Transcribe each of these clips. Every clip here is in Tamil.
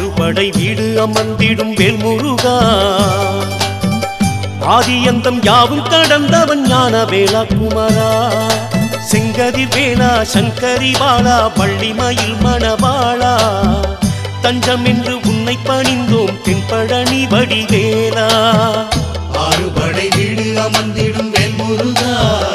ஆறுபடை வீடு அமர்ந்திடும் வேல்முருகா ஆதியந்தம் யாவும் கடந்தவன் ஞான வேலா குமரா செங்கதி வேலா சங்கரி பாலா பள்ளிமயில் மணவாளா தஞ்சம் என்று உன்னை பணிந்தோம் தென்பழனி வடிவேலா ஆறுபடை வீடு அமர்ந்திடும் வேல்முருகா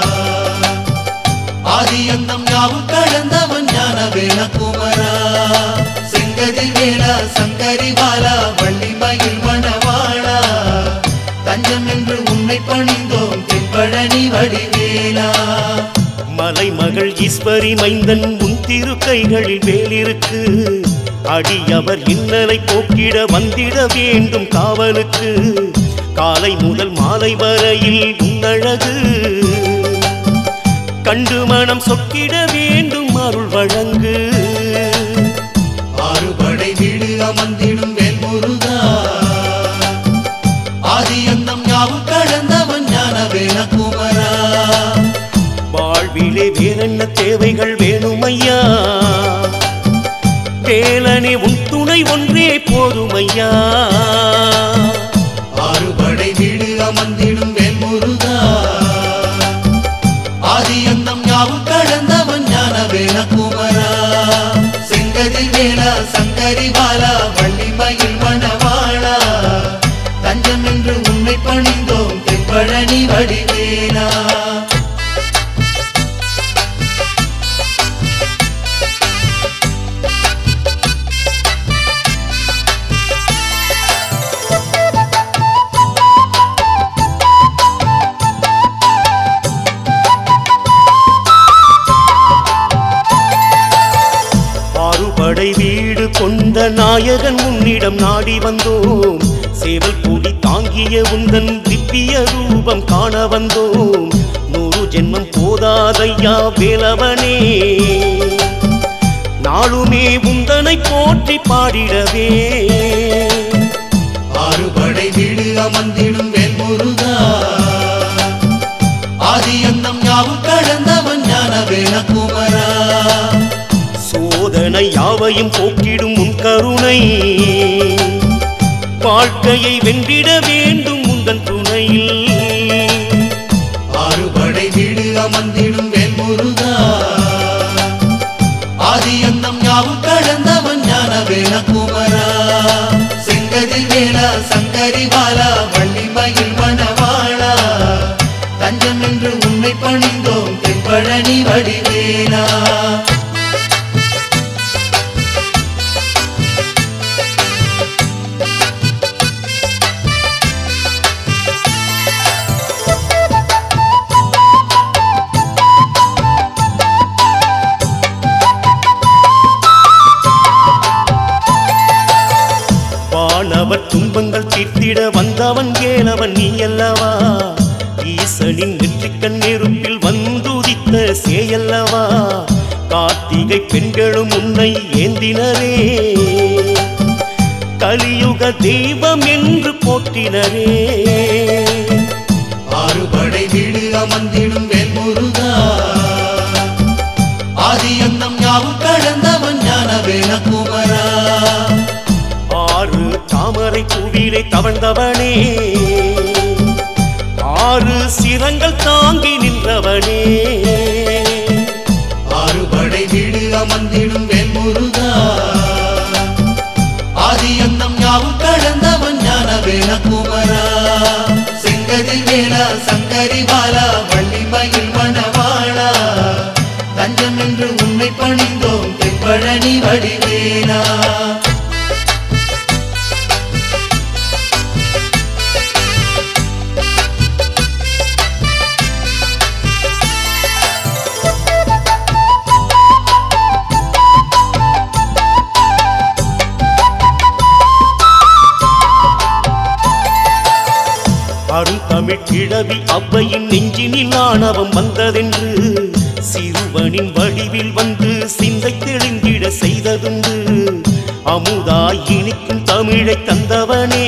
ஆதியந்தம் யாவும் கடந்தவன் ஞான வேலகுமரா செங்கதி வேலா சங்கரி பாலா வள்ளி மயில் மணவாளா தஞ்சம் என்று உன்னை பணிந்தோம் தென்பழனி வடிவேலா மலைமகள் ஈஸ்வரி மைந்தன் உன் திரு கைகளில் வேலிருக்கு அடியவர் இன்னலை போக்கிட வந்திட வேண்டும் காவலுக்கு காலை முதல் மாலை வரையில் உன்னழகு கண்டு மனம் சொக்கிட வேண்டும் அருள் வழங்கு ஆறுபடை வீடு அமர்ந்திடும் வேல்முருகா ஆதியந்தம் யாவும் கடந்தவன் ஞான வேலகுமரா வாழ்விலே வேறென்ன தேவைகள் வேணுமையா வேலனே உன் துணை ஒன்றே போதுமையா ஆறுபடை வீடு அமர்ந்திடும் வேல்முருகா ஆதியந்தம் யாவும் கடந்தவன் ஞான வேலகுமரா செங்கதி வேலா சங்கரி பாலா வள்ளி மயில் மணவாளா தஞ்சம் என்று உன்னை பணிந்தோம் தென்பழனி வடிவேலா ஆறுபடை வீடு கொண்ட நாயகன் உன்னிடம் நாடி வந்தோம் சேவல் கூடி தாங்கிய உந்தன் திவ்ய ரூபம் காண வந்தோம் நூறு ஜென்மம் போதாதையா வேலவனே நாளுமே உந்தனை போற்றி பாடிடவே ஆறுபடை வீடு அமர்ந்திடும் வேல்முருகா ஆதியந்தம் யாவும் கடந்தவன் ஞான வேலகுமரா சோதனை யாவையும் போக்கிடும் உன் கருணை வாழ்க்கையை வென்றிட வேண்டும் உந்தன் துணையில் ஆறுபடை வீடு அமர்ந்திடும் வேல்முருகா ஆதியந்தம் யாவும் கடந்தவன் ஞான வேலகுமரா செங்கதி வேலா சங்கரி பாலா வள்ளி மயில் மணவாளா தஞ்சம் என்று உன்னை பணிந்தோம் தென்பழனி வடிவேலா வானவர் துன்பங்கள் தீர்த்திட வந்தவன் ஏனவன் நீ அல்லவா ஈசனின் நெற்றிக்கண் நெருப்பில் வந்துதித்த சேயல்லவா கார்த்திகை பெண்களும் உன்னை ஏந்தினரே கலியுக தெய்வம் என்று போற்றினரே ஆறுபடை வீடு அமர்ந்திடும் வேல்முருகா ஆதியந்தம் யாவும் கடந்தவன் ஞான வேலகுமரா ஆறு தாமரை பூவிலே தவழ்ந்தவனே ஆறு சிரங்கள் தாங்கி நின்றவனே ஆறுபடை வீடு அமர்ந்திடும் வேல்முருகா ஆதியந்தம் யாவும் கடந்தவன் ஞான வேலகுமரா செங்கதி வேலா சங்கரி பாலா வள்ளி மயில் மணவாளா தஞ்சம் என்று உன்னை பணிந்தோம் தென்பழனி வடிவேலா அருந்தமிழ் கிழவி அவ்வையின் நெஞ்சினில் ஆணவம் வந்ததென்று சிறுவனின் வடிவில் வந்து சிந்தை தெளிந்திட செய்ததுண்டு அமுதாய் இனிக்கும் தமிழை தந்தவனே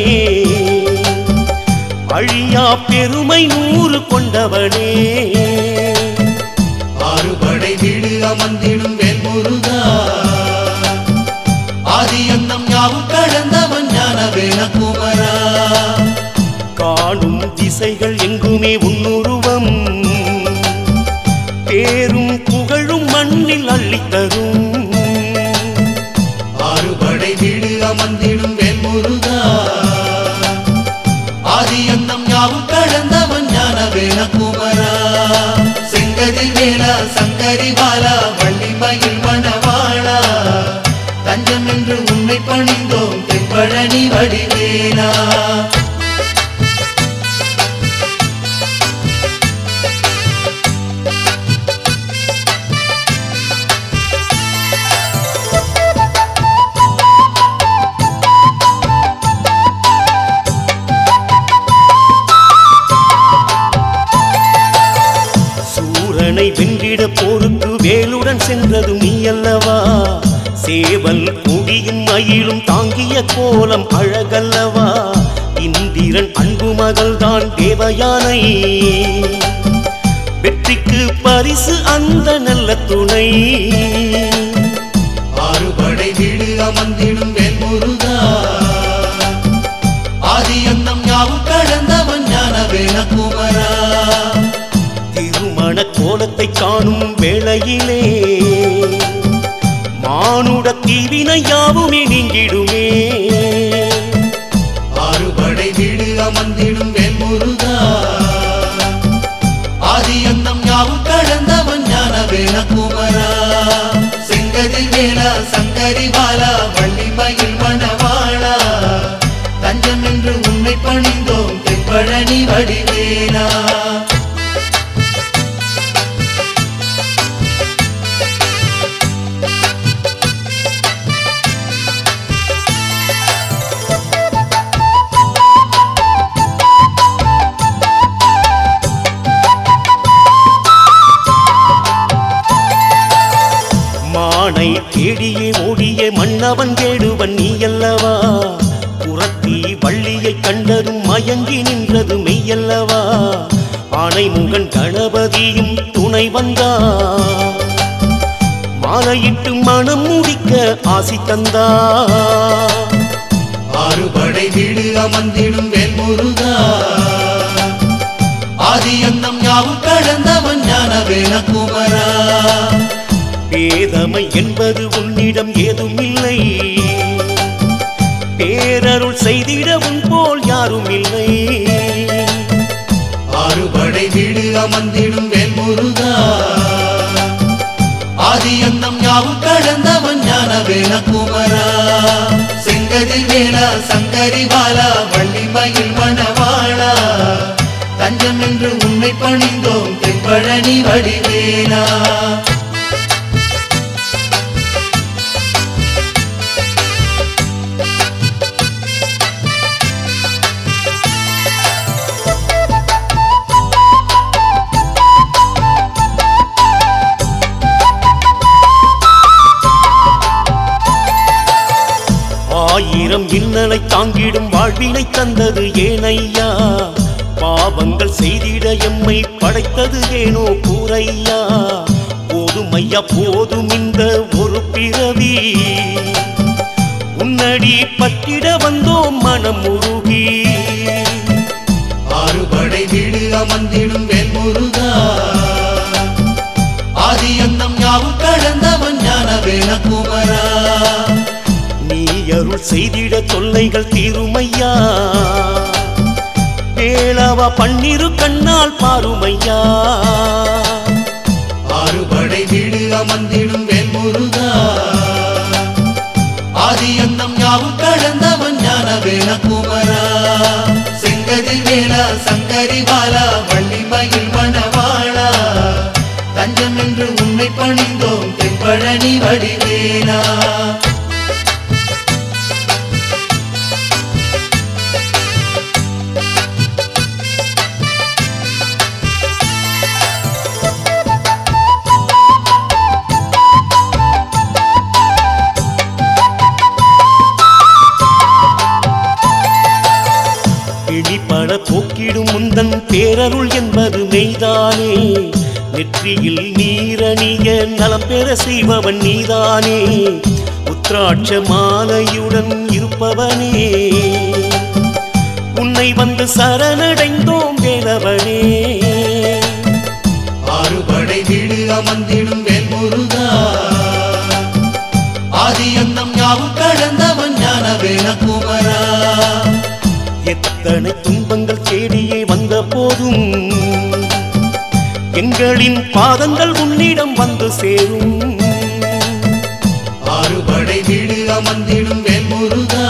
அழியா பெருமை நூறு கொண்டவனே ஆறுபடை வீடு அமர்ந்திடும் வேல்முருகா ஆதியந்தம் யாவும் கடந்தவன் ஞான வேணகுமரா காணும் திசைகள் எங்குமே உன்னுருவம் பேரும் புகழும் மண்ணில் அள்ளித்தரும் ஆறுபடை வீடு அமர்ந்திடும் வேல்முருகா ஆதியந்தம் யாவும் கடந்தவன் ஞான வேணகுமரா செங்கதில் வேளா சங்கரி பாலா வள்ளிமயில் மணவாளா தஞ்சம் என்று உன்னை பணிந்தோம் தென்பழனி வடிவேலா சூரனை வென்றிட போருக்கு வேலுடன் சென்றது நீ அல்லவா சேவல் கொடியும் மயிலும் தாங்கிய கோலம் அழகல்லவா இந்திரன் அன்பு மகள்தான் தேவயானை வெற்றிக்கு பரிசு அந்த நல்ல துணை ஆறுபடை வீடு அமர்ந்திடும் வேல்முருகா ஆதியந்தம் யாவும் கடந்தவன் ஞான வேணகுமரா திருமண கோலத்தை காணும் வேளையிலே மானுட தீவினை யாவுமே நீங்கிடுமே ஆறுபடை வீடு அமர்ந்திடும் வேல்முருகா ஆதியந்தம் யாவும் கடந்தவன் ஞான வேணகுமரா செங்கதில் வேளா சங்கரி பாலா வள்ளிமயில் மணவாளா தஞ்சம் என்று உன்னை பணிந்தோம் தென்பழனி வடிவேலா மானை தேடியே ஓடிய மன்னவன் தேடுவன் நீ அல்லவா புறத்தி வள்ளியை கண்டதும் மயங்கி நின்றது மெய்யல்லவா ஆனை முகன் கணபதியும் துணை வந்தா மாலையிட்டு மனம் முடிக்க ஆசி தந்தா ஆறுபடை வீடு அமர்ந்திடும் வேல்முருகா ஆதியந்தம் யாவும் கடந்தவன் ஞான வேணகுமரா பேதமை என்பது உன்னிடம் ஏதும் இல்லை பேரருள் செய்திட உன் போல் யாரும் இல்லை ஆறுபடை வீடு அமர்ந்திடும் வேல்முருகா ஆதியந்தம் யாவும் கடந்தவன் ஞான வேணகுமரா செங்கதில் வேளா சங்கரி பாலா வள்ளிமயில் மணவாளா தஞ்சம் என்று உன்னை பணிந்தோம் தென்பழனி வடிவேலா ஆயிரம் இன்னலை தாங்கிடும் வாழ்வினை தந்தது ஏனையா பாவங்கள் செய்திட எம்மை படைத்தது ஏனோ கூரையா போதும் ஐயா போதும் இந்த ஒரு பிறவி உன்னடி பற்றிட வந்தோம் மனம் உருகி ஆறுபடை வீடு அமர்ந்திடும் வேல்முருகா ஆதியந்தம் யாவும் கடந்தவன் ஞான வேணகுமரா நீ அருள் செய்திட தொல்லைகள் தீருமையா வேளவா பன்னிரு கண்ணால் பாருமையா ஆறுபடை வீடு அமர்ந்திடும் வேல்முருகா ஆதியந்தம் யாவும் கடந்தவன் ஞான வேணகுமரா செங்கதில் வேளா சங்கரி பாலா வள்ளிமயில் மணவாளா தஞ்சம் என்று உன்னை பணிந்தோம் தென்பழனி வடிவேலா பிடிபட போக்கிடும் முந்தன் பேரருள் என்பது மெய்தானே நெற்றியில் நீரணிய நலம் பெற செய்பவன் நீதானே ருத்ராட்ச மாலையுடன் இருப்பவனே உன்னை வந்து சரணடைந்தோம் வேலவனே ஆறுபடை வீடு அமர்ந்திடும் வேல் முருகா ஆதி அந்தம் யாவும் கடந்தவன் ஞான வேலகுமரா எத்தனை துன்பங்கள் தேடியே வந்த போதும் எங்களின் பாதங்கள் உன்னிடம் வந்து சேரும் ஆறுபடை வீடு அமர்ந்திடும் வேல் முருகா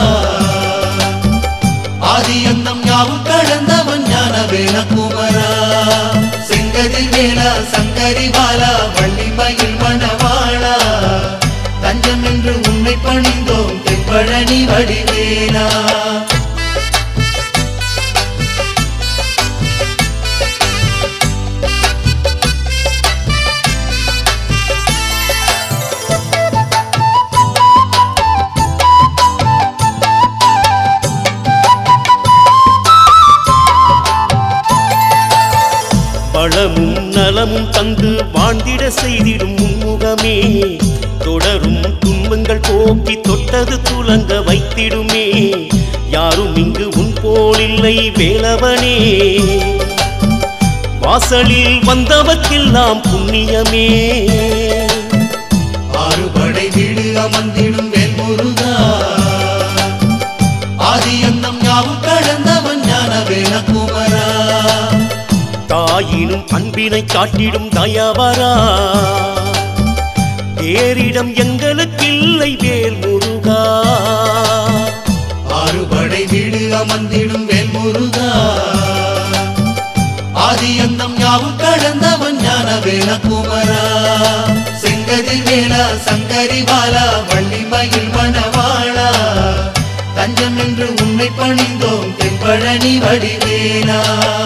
ஆதி அந்தம் யாவும் கடந்தவன் ஞான வேலகுமரா செங்கதில் வேலா சங்கரி பாலா வள்ளி மயில் மணவாளா தஞ்சம் என்று உன்னை பணிந்தோம் தென்பழனி வடிவேலா வளமும் நலமும் தந்து வாழ்ந்திட செய்திடும் முன்முகமே தொடரும் துன்பங்கள் போக்கி தொட்டது துலங்க வைத்திடுமே யாரும் இங்கு உன் போலில்லை வேலவனே வாசலில் வந்தவர்க்கெல்லாம் புண்ணியமே ஆறுபடை வீடு அமர்ந்திடும் வேல் முருகா ஆதி அந்தம் யாவும் கடந்தவன் ஞான வேலகுமரா தாயினும் அன்பினை காட்டிடும் தயவரா பேரிடம் எங்களுக்கில்லை வேல் முருகா ஆறுபடை வீடு அமர்ந்திடும் வேல் முருகா ஆதி அந்தம் யாவும் கடந்தவன் ஞான வேலகுமரா செங்கதில் வேலா சங்கரி பாலா வள்ளி மயில் மணவாளா தஞ்சம் என்று உன்னை பணிந்தோம் தென்பழனி வடிவேலா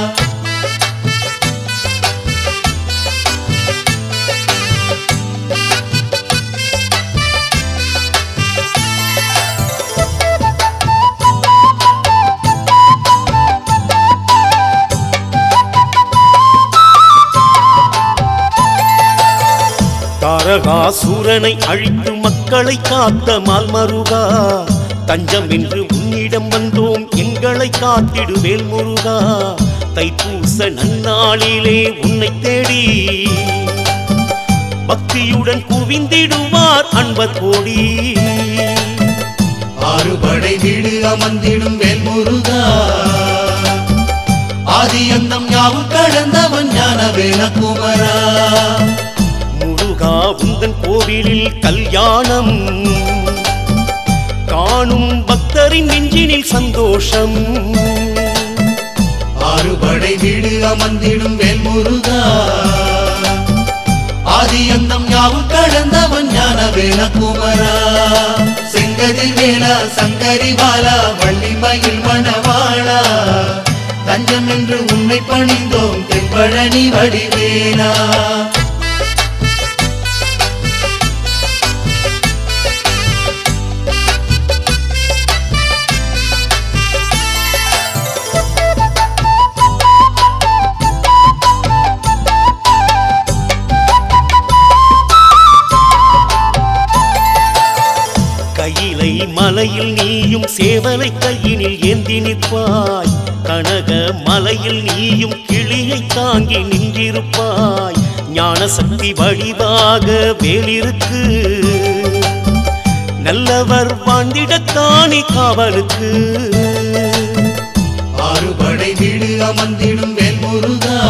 தாரகாசூரனை அழித்து மக்களை காத்த மால்மருகா தஞ்சம் என்று உன்னிடம் வந்தோம் எங்களை காத்திடுவேல் முருகா தைப்பூச நன்னாளிலே உன்னை தேடி பக்தியுடன் குவிந்திடுவார் அன்பர் கோடி ஆறுபடை வீடு அமர்ந்திடும் வேல் முருகா ஆதி அந்தம் யாவும் கடந்தவன் ஞான வேலகுமரா முருகா உந்தன் கோவிலில் கல்யாணம் காணும் பக்தரின் நெஞ்சினில் சந்தோஷம் ஆறுபடை வீடு அமர்ந்திடும் வேல் முருகா ஆதி அந்தம் யாவும் கடந்தவன் ஞான வேலகுமரா செங்கதில் வேலா சங்கரி பாலா வள்ளி மயில் மணவாளா தஞ்சம் என்று உன்னை பணிந்தோம் தென்பழனி வடிவேலா கையிலை மலையில் நீயும் சேவலை கையினில் ஏந்தி நிற்பாய் கனக மலையில் நீயும் கிளியை தாங்கி நின்றிருப்பாய் ஞான சக்தி வடிவாக வேலிருக்கு நல்லவர் வாழ்ந்திடத்தானே காவலுக்கு ஆறுபடை வீடு அமர்ந்திடும் வேல் முருகா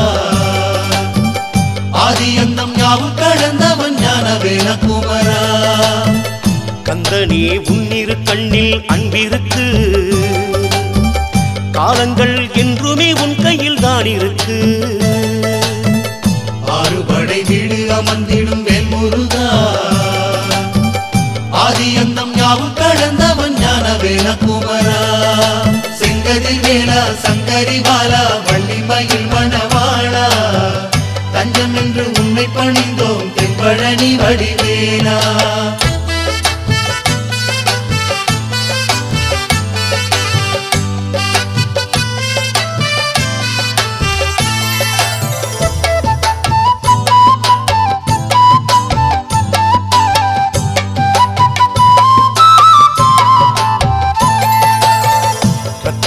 ஆதி அந்தம் யாவும் கடந்தவன் ஞான வேலகுமரா கந்தனே உன்னிரு கண்ணில் அன்பிருக்கு காலங்கள் என்றுமே உன் கையில் தான் இருக்கு ஆறுபடை வீடு அமர்ந்திடும் வேல் முருகா ஆதி அந்தம் யாவும் கடந்தவன் ஞான வேலகுமரா செங்கதில் வேலா சங்கரி பாலா வள்ளி மயில் மணவாளா தஞ்சம் என்று உன்னை பணிந்தோம் தென்பழனி வடிவேலா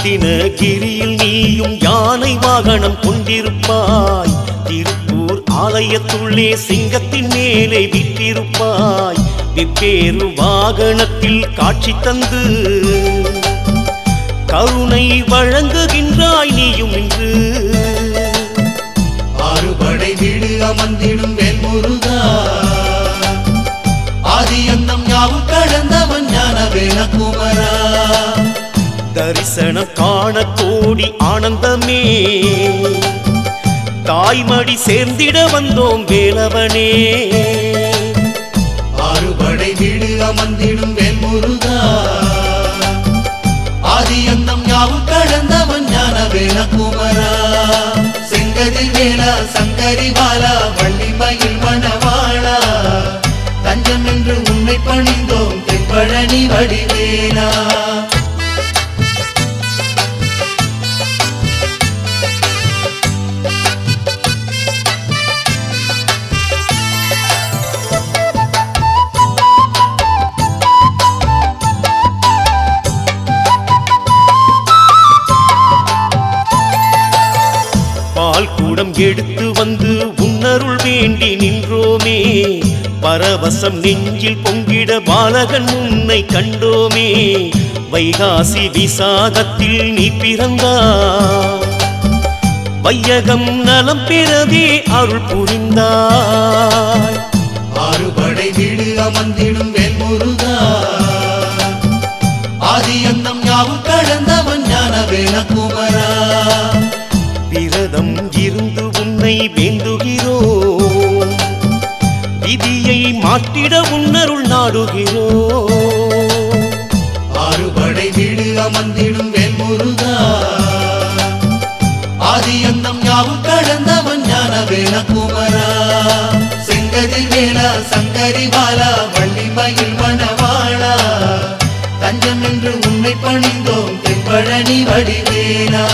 ரத்தினகிரியில் நீயும் யானை வாகனம் கொண்டிருப்பாய் திருப்பூர் ஆலயத்துள்ளே சிங்கத்தின் மேலே விட்டிருப்பாய் வெவ்வேறு வாகனத்தில் காட்சி தந்து கருணை வழங்குகின்றாய் நீயும் இன்று ஆறுபடை வீடு அமர்ந்திடும் வேல்முருகா ஆதி அந்தம் யாவும் கடந்தவன் ஞான வேணகுமரா தரிசனம் காண கோடி ஆனந்தமே தாய்மடி சேர்ந்திட வந்தோம் வேலவனே ஆறுபடை வீடு அமர்ந்திடும் வேல்முருகா ஆதி அந்தம் யாவும் கடந்தவன் ஞான வேணகுமரா செங்கதில் வேலா சங்கரி பாலா வள்ளி மயில் மணவாளா தஞ்சம் என்று உன்னை பணிந்தோம் தென்பழனி வடிவேலா பால் கூடம் எடுத்து வந்து உன்னருள் வேண்டி நின்றோமே பரவசம் நெஞ்சில் பொங்கிட பாலகன் உன்னை கண்டோமே வைகாசி விசாகத்தில் நீ பிறந்தா வையகம் நலம் பெறவே அருள் புரிந்தாய் ஆறுபடை வீடு அமர்ந்திடும் வேல்முருகா ஆதி அந்தம் யாவும் கடந்தவன் ஞான வேணகுமரா விரதம் இருந்து உன்னை வேண்டுகிறோம் விதியை மாற்றிட உன்னருள் நாடுகிறோம் ஆறுபடை வீடு அமர்ந்திடும் வேல்முருகா ஆதி அந்தம் யாவும் கடந்தவன் ஞான வேணகுமரா செங்கதில் வேலா சங்கரி பாலா வள்ளி மயில் மணவாளா தஞ்சம் என்று உன்னை பணிந்தோம் தென்பழனி வடிவேலா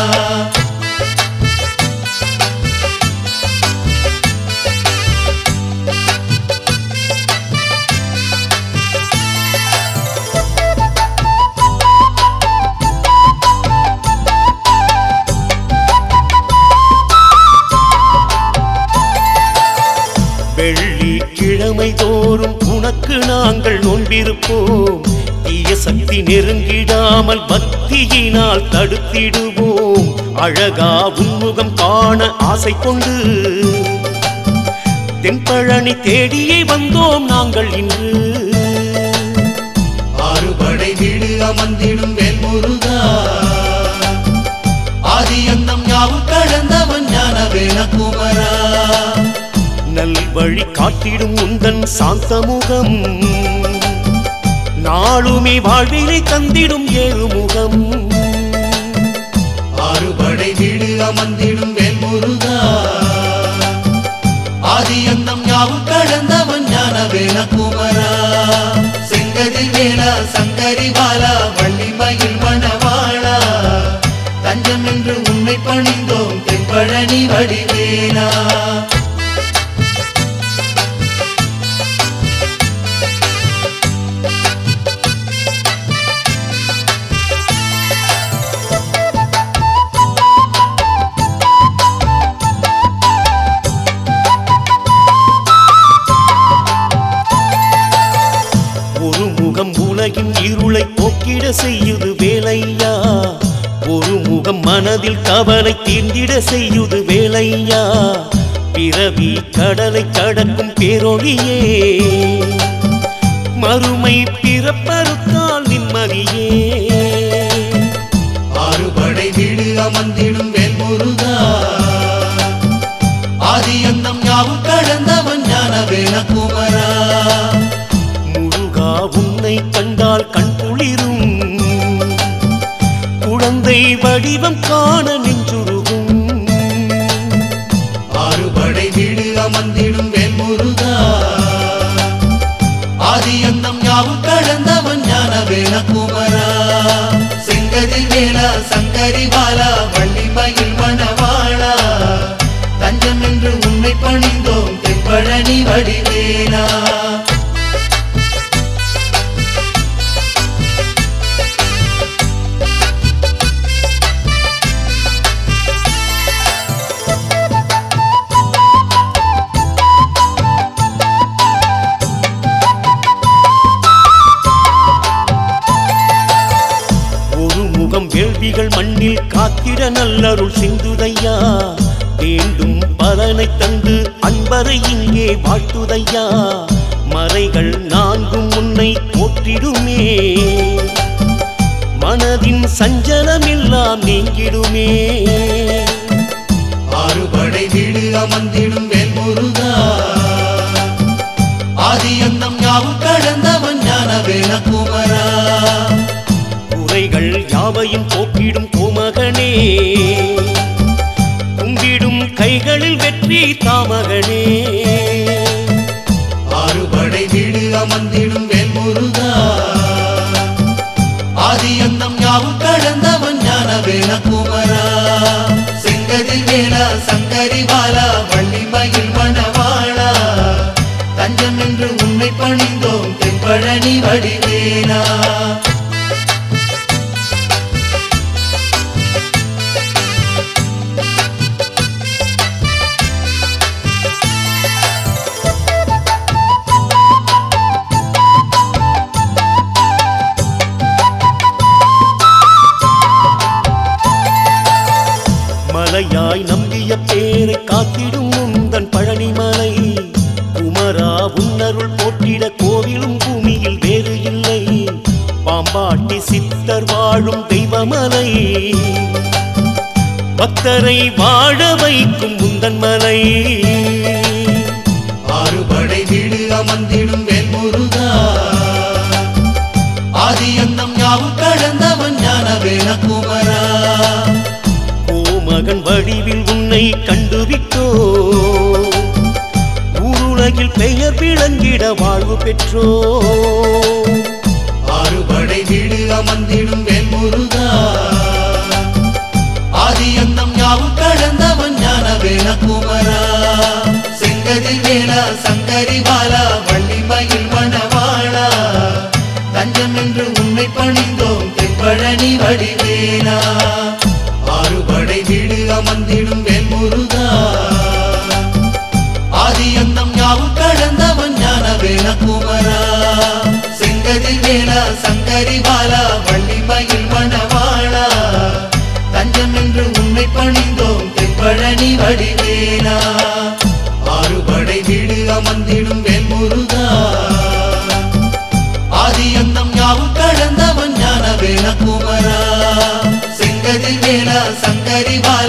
வெள்ளி கிழமை தோறும் உனக்கு நாங்கள் நோன்பிருப்போம் தீய சக்தி நெருங்கிடாமல் பக்தியினால் தடுத்திடுவோம் அழகா உன்முகம் காண ஆசை கொண்டு தென்பழனி தேடியே வந்தோம் நாங்கள் இன்று ஆறுபடை வீடு அமர்ந்திடும் வேல்முருகா ஆதி அந்தம் யாவும் கடந்தவன் ஞான வேணகுமரா நல்வழி காட்டிடும் உந்தன் சாந்தமுகம் நாளுமே வாழ்வினை தந்திடும் ஏழுமுகம் ஆறுபடை வீடு அமர்ந்திடும் வேல்முருகா ஆதி அந்தம் யாவும் கடந்தவன் ஞான வேணகுமரா செங்கதில் வேலா சங்கரி பாலா வள்ளி மயில் மணவாளா தஞ்சம் என்று உன்னை பணிந்தோம் தென்பழனி வடிவேலா ஒரு முகம் உலகின் இருளை போக்கிட செய்யுது வேலையா ஒரு முகம் மனதில் கவலை தீர்ந்திட செய்யுது வேலையா பிறவி கடலை கடக்கும் பேரொழியே மறுமை பிறப்பறுத்தால் நிம்மதியே ஆறுபடை வீடு அமர்ந்திடும் வேல்முருகா ஆதி அந்தம் யாவும் கடந்தவன் ஞான வேணகுமரா முருகா உன்னை கண்டால் கண் குளிரும் குழந்தை வடிவம் காண நெஞ்சுருகும் ஆறுபடை வீடு அமர்ந்திடும் வேல்முருகா ஆதி அந்தம் யாவும் கடந்தவன் ஞான வேணகுமரா செங்கதில் வேலா சங்கரி பாலா வள்ளி மயில் மணவாளா தஞ்சம் என்று உன்னை பணிந்தோம் தென்பழனி வடிவேலா வேள்விகள் மண்ணில் காத்திட நல்லருள் சிந்துதையா வேண்டும் பலனை தந்து அன்பரை இங்கே வாழ்த்துதையா மறைகள் நான்கும் உன்னை போற்றிடுமே மனதின் சஞ்சலமெல்லாம் நீங்கிடுமே ஆறுபடை வீடு அமர்ந்திடும் வேல் முருகா ஆதி அந்தம் யாவும் கடந்தவன் ஞான வேலகுமரா குறைகள் யாவையும் போக்கிடும் கோமகனே கும்பிடும் கைகளில் வெற்றி தாமகனே ஆறுபடை வீடு அமர்ந்திடும் வேல் முருகா ஆதி அந்தம் யாவும் கடந்தவன் ஞான வேலகுமரா செங்கதில் வேலா சங்கரி பாலா வள்ளி மயில் மணவாளா தஞ்சம் என்று உன்னை பணிந்தோம் தென்பழனி வடிவேலா மலையாய் நம்பிய பேரை காத்திடும் முந்தன் பழனிமலை குமரா உன்னருள் போற்றிட கோவிலும் பூமியில் வேறு இல்லை பாம்பாட்டி சித்தர் வாழும் தெய்வமலை பக்தரை வாழ வைக்கும் முந்தன் மலை ஆறுபடை வீடு அமர்ந்திடும் வேல் முருகா ஆதி அந்தம் யாவும் கடந்தவன் ஞான வேலகுமரா கோமகன் வடிவில் உன்னை கண்டுவிட்டோ ஊருலகில் பெயர் விளங்கிட வாழ்வு பெற்றோ ஆறுபடை வீடு அமர்ந்திடும் வேல் முருகா ஆதி அந்தம் யாவும் கடந்தவன் ஞான வேலகுமரா செங்கதில் வேலா சங்கரி பாலா வள்ளி மயில் மணவாளா தஞ்சம் என்று உன்னை பணிந்தோம் தென்பழனி வடிவேலா ஆறுபடை வீடு அமர்ந்திடும் வேல் முருகா ஆதி அந்தம் யாவும் கடந்தவன் ஞான வேலகுமரா செங்கதில் வேலா சங்கரி பாலா வள்ளி மயில் மணவாளா தஞ்சம் என்று உன்னை பணிந்தோம் தென்பழனி வடிவேலா ஆறுபடை வீடு அமர்ந்திடும் வேல் முருகா ஆதி அந்தம் யாவும் கடந்தவன் ஞான வேலகுமரா செங்கதில் வேலா சங்கரி பாலா